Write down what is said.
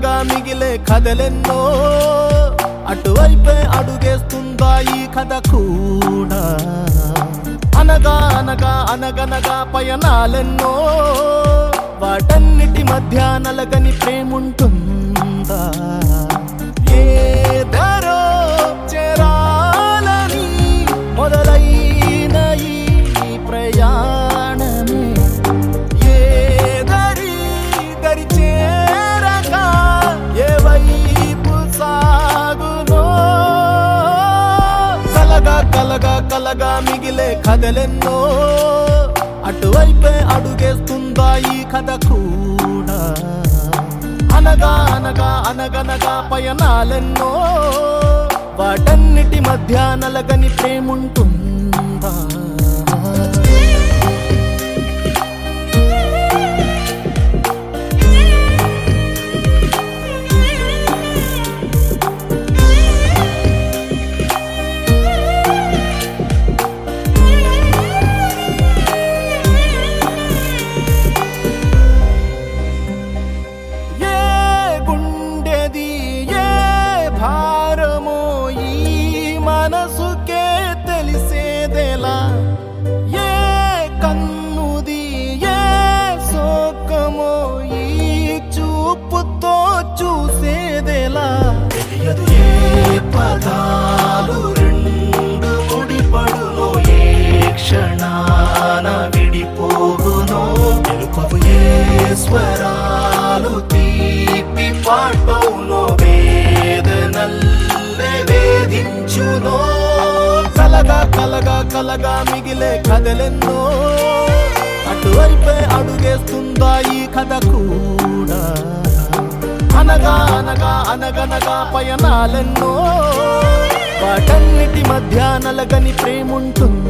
కలగా మిగిలే కథలెన్నో అటువైపే అడుగేస్తుందా ఈ కథ కూడా అనగా అనగా అనగనగా పయనాలెన్నో వాటన్నిటి మధ్య నలగని ప్రేముంటుందా ఏ ధరో చేరాలని మొదలైన ఈ ప్రయాణమే ఏ దరి దరి చేరక ఏ వైపు సాగునో కలగా కలగా కలగా మిగిలే కథలెన్నో అటువైపే అడుగేస్తుందా ఈ కథ కూడా అనగా అనగా అనగనగా పయనాలెన్నో వాటన్నిటి మధ్య నలగని ప్రేముంటుందా ఏ గుండెది ఏ భారమో ఈ మనసుకే తెలిసేదెలా ఏ కన్నుది ఏ సోకమో ఈ చూపుతో చూసేదెలా తెలియదు ఏ పదాలు రెండు ముడిపడునో ఏ క్షణాన విడిపోగునో తెలుపవు ఏ స్వరాలు తీపి పాటవునో వేదనల్లే వేధించునో కలగా కలగా కలగా మిగిలే కథలెన్నో అటువైపే అడుగేస్తుందా ఈ కథ కూడా అనగా అనగా అనగనగా పయనాలెన్నో వాటన్నిటి మధ్య నలగని ప్రేముంటుంది